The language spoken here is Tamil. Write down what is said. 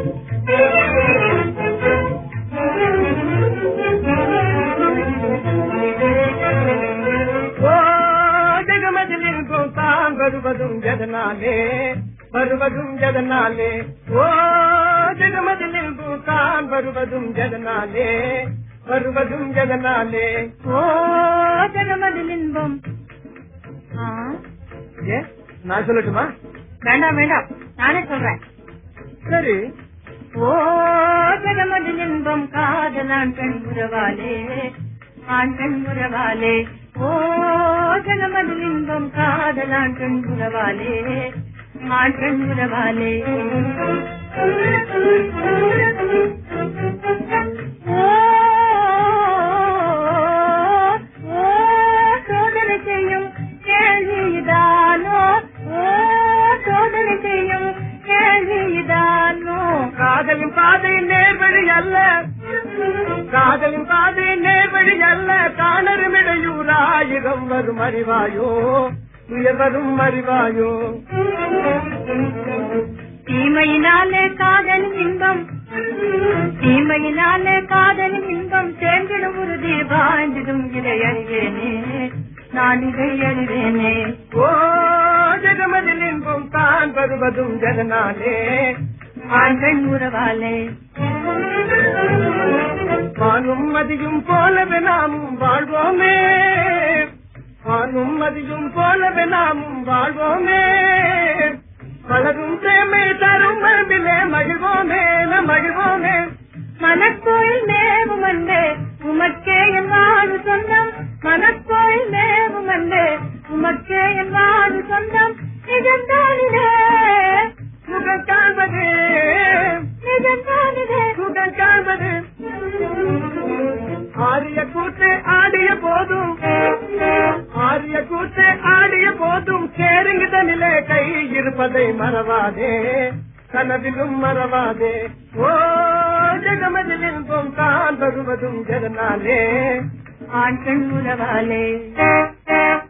ஓ ஜெகமதில் இன்பம் தான் வருவதும் எதனாலே வருவதும் எதனாலே ஓ ஜெகமதில் இன்பம் தான் வருவதும் எதனாலே வருவதும் எதனாலே ஓ ஜெகமதில் இன்பம் ஆ, ஏ நான் சொல்லட்டுமா வேண்டாம் வேண்டாம் நானே சொல்றேன் சரி ஓ ஜெகமதில் இன்பம் காதலான் பெண் உறவாலே ஆண் பெண் உறவாலே ஓ ஜெகமதில் இன்பம் காதலான் பெண் உறவாலே ஆண் பெண் உறவாலே ஓ, ஓ, சோதனை செய்யும் கேள்விதானோ ஓ சோதனை செய்யும் கேள்விதானோ காதலின் பாதை நேர்வழி அல்ல காதலின் பாதை நேர்வழி அல்ல காணரும் இடையூறாயிரம் வரும் அறிவாயோ உயர் வரும் அறிவாயோ தீமையினாலே காதல் இன்பம் தீமையினாலே காதல் இன்பம் சேர்ந்திடும் உறுதி வாழ்ந்திடும் இதை அறிவேனே நான் இதை அறிவேனே ஓ ஜெகமதில் இன்பம் தான் வருவதும் ஜெகனாலே ஆண்கள் உறவாலே வானும் மதியும் போலவே நாமும் வாழ்வோமே வானும் மதியும் போலவே நாமும் வாழ்வோமே வளரும் சேமை தரும் மரபிலே மகிழ்வோமே நம் மகிழ்வோமே மனக்கோயில் மேவும் அன்பே உமக்கே என் வாழு சொந்தம் மனக்கோயில் மேவும் அன்பே உமக்கே என் வாழு சொந்தம் நிஜந்தானிலே சுகம் காண்பது நிஜந்தானிலே சுகம் காண்பது ஆரிய கூத்து ஆடிய போதும் ஆரிய கூத்து ஆடிய போதும் சேருங்குதனிலே கை இருப்பதை மறவாதே கனவிலும் மறவாதே ஓ ஜெகமதில் இன்பம் தான் வருவதும் ஜெகனாலே ஆண் பெண் உறவாலே